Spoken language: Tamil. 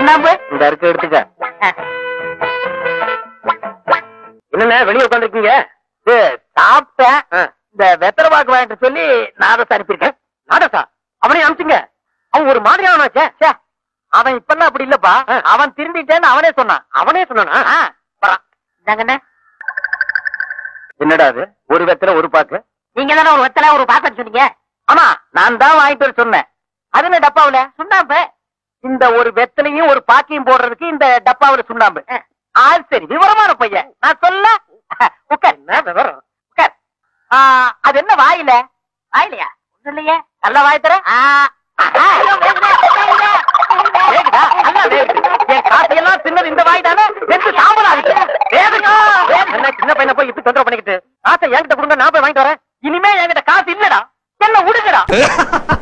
சுண்ணாம்பு இந்த இருக்க எடுத்துக்க ஆ. என்னண்ணே வெளியே உட்காந்துருக்கீங்க இது சாப்பிட்டேன் இந்த வெத்தலை பாக்கு வாங்கிட்டு சொல்லி நாதஸ் அனுப்பியிருக்கேன் நாடசா அவனையும் அனுப்பிச்சுங்க அவன் ஒரு மாதிரியானாச்சே ச்சே, அவன் இப்பெல்லாம் அப்படி இல்லப்பா ஆ. அவன் திருந்திட்டேன்னு அவனே சொன்னான் அவனே சொன்னானா ஆ, வரான். இந்தாங்கண்ணே என்னடா அது ஒரு வெத்தல ஒரு பாக்கு நீங்க தானே ஒரு வெத்தலை ஒரு பாக்கெட் சொன்னீங்க ஆமா நான் தான் வாங்கிட்டு வர சொன்னேன் அது என்ன டப்பாவுல சுண்ணாம்பு இந்த ஒரு வெத்தலையும் ஒரு பாக்கையும் போடுறதுக்கு இந்த டப்பாவுல சுண்ணாம்பு ஆ சரி விவரமான பையன் நான் சொல்ல உட்கார் என்ன விவரம் உட்கார் ஆ, அது என்ன வாயில வாயிலையா ஒண்ணும் இல்லையே நல்ல வாய் தர வேகுதா நல்லா வேகுது என் காசையெல்லாம் தின்னது இந்த வாய் தானே வெந்து சாம்பலா இருக்கு வேகுதா என்ன சின்ன பையனை போய் இப்படி தொந்தரவு பண்ணிக்கிட்டு காசை என்கிட்ட கொடுங்க நான் போய் வாங்கிட்டு வரேன் இனிமே என்கிட்ட காசு இல்லடா என்ன விடுங்கடா